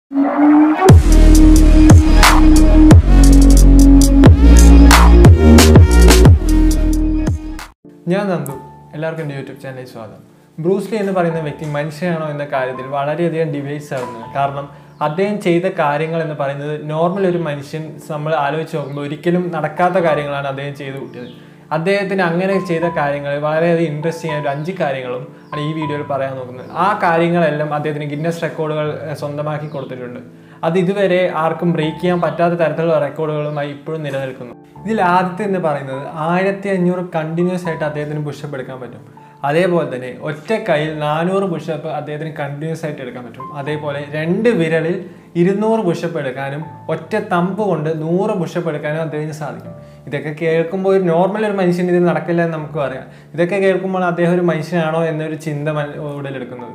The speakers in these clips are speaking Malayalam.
ഞാൻ നന്ദു എല്ലാവർക്കും എൻ്റെ യൂട്യൂബ് ചാനലിൽ സ്വാഗതം ബ്രൂസ്ലി എന്ന് പറയുന്ന വ്യക്തി മനുഷ്യനാണോ എന്ന കാര്യത്തിൽ വളരെയധികം ഡിബേറ്റ്സ് ആവുന്നത് കാരണം അദ്ദേഹം ചെയ്ത കാര്യങ്ങൾ എന്ന് പറയുന്നത് നോർമൽ ഒരു മനുഷ്യൻ നമ്മൾ ആലോചിച്ച് നോക്കുമ്പോൾ ഒരിക്കലും നടക്കാത്ത കാര്യങ്ങളാണ് അദ്ദേഹം ചെയ്തു കൂട്ടിയത് അദ്ദേഹത്തിന് അങ്ങനെ ചെയ്ത കാര്യങ്ങൾ വളരെയധികം ഇൻട്രസ്റ്റിംഗ് ആയ ഒരു അഞ്ച് കാര്യങ്ങളും ആണ് ഈ വീഡിയോയിൽ പറയാൻ നോക്കുന്നത് ആ കാര്യങ്ങളെല്ലാം അദ്ദേഹത്തിന് ഗിന്നസ് റെക്കോർഡുകൾ ഏഹ്, സ്വന്തമാക്കി കൊടുത്തിട്ടുണ്ട് അത് ഇതുവരെ ആർക്കും ബ്രേക്ക് ചെയ്യാൻ പറ്റാത്ത തരത്തിലുള്ള റെക്കോർഡുകളുമായി ഇപ്പോഴും നിലനിൽക്കുന്നു ഇതിൽ ആദ്യത്തെ എന്ന് പറയുന്നത് ആയിരത്തി അഞ്ഞൂറ് കണ്ടിന്യൂസ് ആയിട്ട് അദ്ദേഹത്തിന് പുഷപ്പ് എടുക്കാൻ പറ്റും അതേപോലെ തന്നെ ഒറ്റ കയ്യിൽ നാനൂറ് പുഷപ്പ് അദ്ദേഹത്തിന് കണ്ടിന്യൂസ് ആയിട്ട് എടുക്കാൻ പറ്റും അതേപോലെ രണ്ട് വിരലിൽ ഇരുന്നൂറ് പുഷപ്പ് എടുക്കാനും ഒറ്റ തമ്പ് കൊണ്ട് നൂറ് പുഷപ്പ് എടുക്കാനും അദ്ദേഹത്തിന് സാധിക്കും ഇതൊക്കെ കേൾക്കുമ്പോൾ ഒരു നോർമൽ ഒരു മനുഷ്യന് ഇത് നടക്കില്ല എന്ന് നമുക്ക് അറിയാം ഇതൊക്കെ കേൾക്കുമ്പോൾ അദ്ദേഹം ഒരു മനുഷ്യനാണോ എന്നൊരു ചിന്ത മന- ഉടലെടുക്കുന്നത്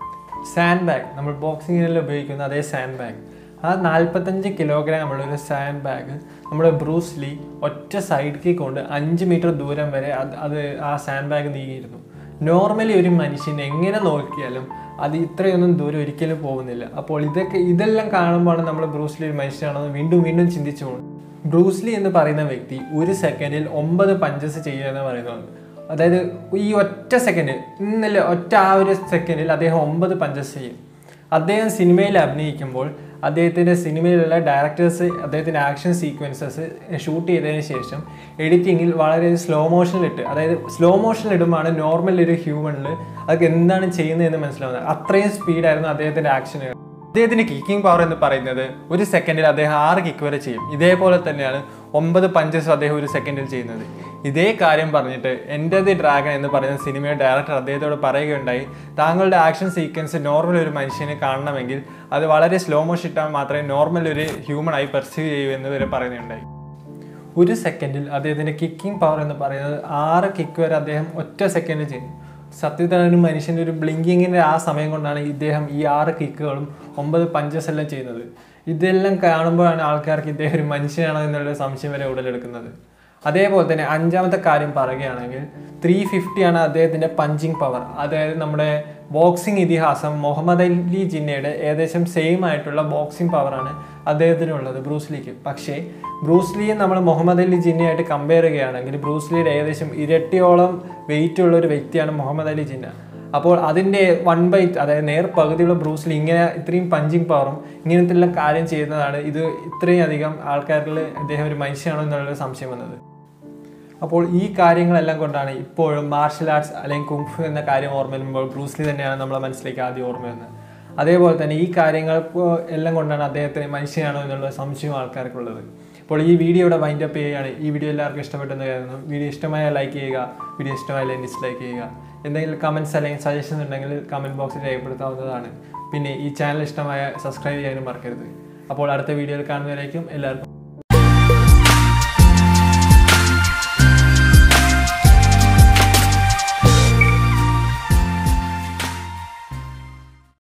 സാൻഡ് ബാഗ് നമ്മൾ ബോക്സിങ്ങിനെല്ലാം ഉപയോഗിക്കുന്ന അതേ സാൻഡ് ബാഗ് ആ നാൽപ്പത്തഞ്ച് കിലോഗ്രാം ഉള്ള ഒരു സാൻഡ് ബാഗ് നമ്മുടെ ബ്രൂസ്ലി ഒറ്റ സൈഡിലേക്ക് കൊണ്ട് അഞ്ച് മീറ്റർ ദൂരം വരെ അത് അത് ആ സാൻഡ് ബാഗ് നീങ്ങിയിരുന്നു നോർമലി ഒരു മനുഷ്യൻ എങ്ങനെ നോക്കിയാലും അത് ഇത്രയൊന്നും ദൂരം ഒരിക്കലും പോകുന്നില്ല അപ്പോൾ ഇതൊക്കെ ഇതെല്ലാം കാണുമ്പോഴാണ് നമ്മൾ ബ്രൂസ്ലി ഒരു മനുഷ്യനാണെന്ന് വീണ്ടും വീണ്ടും ചിന്തിച്ചു പോകുന്നത് ബ്രൂസ്ലി എന്ന് പറയുന്ന വ്യക്തി ഒരു സെക്കൻഡിൽ ഒമ്പത് പഞ്ചസ് ചെയ്യുക എന്ന് പറയുന്നത് അതായത് ഈ ഒറ്റ സെക്കൻഡ് ഇന്നലെ ഒറ്റ ആ ഒരു സെക്കൻഡിൽ അദ്ദേഹം ഒമ്പത് പഞ്ചസ് ചെയ്യും അദ്ദേഹം സിനിമയിൽ അഭിനയിക്കുമ്പോൾ അദ്ദേഹത്തിൻ്റെ സിനിമയിലുള്ള ഡയറക്ടേഴ്സ് അദ്ദേഹത്തിൻ്റെ ആക്ഷൻ സീക്വൻസസ് ഷൂട്ട് ചെയ്തതിന് ശേഷം എഡിറ്റിങ്ങിൽ വളരെ സ്ലോ മോഷനിലിട്ട് അതായത് സ്ലോ മോഷനിൽ ഇടുമ്പോഴാണ് നോർമൽ ഒരു ഹ്യൂമണിൽ അതൊക്കെ എന്താണ് ചെയ്യുന്നതെന്ന് മനസ്സിലാവുന്നത് അത്രയും സ്പീഡായിരുന്നു അദ്ദേഹത്തിൻ്റെ ആക്ഷനുകൾ അദ്ദേഹത്തിന്റെ കിക്കിംഗ് പവർ എന്ന് പറയുന്നത് ഒരു സെക്കൻഡിൽ അദ്ദേഹം ആറ് കിക്ക് വരെ ചെയ്യും ഇതേപോലെ തന്നെയാണ് ഒമ്പത് പഞ്ചസ് അദ്ദേഹം ഒരു സെക്കൻഡിൽ ചെയ്യുന്നത് ഇതേ കാര്യം പറഞ്ഞിട്ട് എൻ്റെ ദി ഡ്രാഗൺ എന്ന് പറയുന്ന സിനിമയുടെ ഡയറക്ടർ അദ്ദേഹത്തോട് പറയുകയുണ്ടായി താങ്കളുടെ ആക്ഷൻ സീക്വൻസ് നോർമൽ ഒരു മനുഷ്യനെ കാണണമെങ്കിൽ അത് വളരെ സ്ലോ മോഷൻ ഇട്ടാൽ മാത്രമേ നോർമൽ ഒരു ഹ്യൂമൺ ആയി പെർസീവ് ചെയ്യൂ എന്ന് വരെ പറയുന്നുണ്ടായി ഒരു സെക്കൻഡിൽ അദ്ദേഹത്തിൻ്റെ കിക്കിംഗ് പവർ എന്ന് പറയുന്നത് ആറ് കിക്ക് വരെ അദ്ദേഹം ഒറ്റ സെക്കൻഡിൽ ചെയ്യും സത്യത്തിൽ ഒരു മനുഷ്യൻ്റെ ഒരു ബ്ലിങ്കിങ്ങിൻ്റെ ആ സമയം കൊണ്ടാണ് ഇദ്ദേഹം ഈ ആറ് കിക്കുകളും ഒമ്പത് പഞ്ചസ് എല്ലാം ചെയ്യുന്നത് ഇതെല്ലാം കാണുമ്പോഴാണ് ആൾക്കാർക്ക് ഇദ്ദേഹം ഒരു മനുഷ്യനാണോ എന്നുള്ള സംശയം വരെ ഉടലെടുക്കുന്നത് അതേപോലെ തന്നെ അഞ്ചാമത്തെ കാര്യം പറയുകയാണെങ്കിൽ ത്രീ ഫിഫ്റ്റിയാണ് അദ്ദേഹത്തിൻ്റെ പഞ്ചിങ് പവർ അതായത് നമ്മുടെ ബോക്സിംഗ് ഇതിഹാസം മുഹമ്മദ് അലി ജിന്നയുടെ ഏകദേശം സെയിം ആയിട്ടുള്ള ബോക്സിംഗ് പവറാണ് അദ്ദേഹത്തിനുള്ളത് ബ്രൂസ്ലിക്ക് പക്ഷേ ബ്രൂസ്ലിയെ നമ്മൾ മുഹമ്മദ് അലി ജിന്നയായിട്ട് കമ്പയർ ചെയ്യുകയാണെങ്കിൽ ബ്രൂസ്ലിയുടെ ഏകദേശം ഇരട്ടിയോളം വെയിറ്റ് ഉള്ള ഒരു വ്യക്തിയാണ് മുഹമ്മദ് അലി ജിന്ന അപ്പോൾ അതിൻ്റെ വൺ ബൈ അതായത് നേർ പകുതിയുള്ള ബ്രൂസ്ലി ഇങ്ങനെ ഇത്രയും പഞ്ചിങ് പവറും ഇങ്ങനത്തെ എല്ലാം കാര്യം ചെയ്യുന്നതാണ് ഇത് ഇത്രയും അധികം ആൾക്കാരിൽ അദ്ദേഹം ഒരു മനുഷ്യനാണോ എന്നുള്ളൊരു സംശയം വന്നത് അപ്പോൾ ഈ കാര്യങ്ങളെല്ലാം കൊണ്ടാണ് ഇപ്പോഴും മാർഷൽ ആർട്സ് അല്ലെങ്കിൽ കുംഫു എന്ന കാര്യം ഓർമ്മ വരുമ്പോൾ ബ്രൂസ്ലി തന്നെയാണ് നമ്മളെ മനസ്സിലേക്ക് ആദ്യം ഓർമ്മ വരുന്നത് അതേപോലെ തന്നെ ഈ കാര്യങ്ങൾ ഇപ്പോൾ എല്ലാം കൊണ്ടാണ് അദ്ദേഹത്തിന് മനുഷ്യനാണോ എന്നുള്ള സംശയം ആൾക്കാർക്കുള്ളത് അപ്പോൾ ഈ വീഡിയോ ഇവിടെ വൈൻഡ് അപ്പ് ചെയ്യുകയാണ് ഈ വീഡിയോ എല്ലാവർക്കും ഇഷ്ടപ്പെട്ടെന്ന് കരുതുന്നു വീഡിയോ ഇഷ്ടമായാൽ ലൈക്ക് ചെയ്യുക വീഡിയോ ഇഷ്ടമായാലും ഡിസ്ലൈക്ക് ചെയ്യുക എന്തെങ്കിലും കമൻറ്റ്സ് അല്ലെങ്കിൽ സജഷൻസ് ഉണ്ടെങ്കിൽ കമൻറ്റ് ബോക്സിൽ രേഖപ്പെടുത്താവുന്നതാണ് പിന്നെ ഈ ചാനൽ ഇഷ്ടമായ സബ്സ്ക്രൈബ് ചെയ്യാനും മറക്കരുത് അപ്പോൾ അടുത്ത വീഡിയോയിൽ കാണുന്നവരേക്കും എല്ലാവർക്കും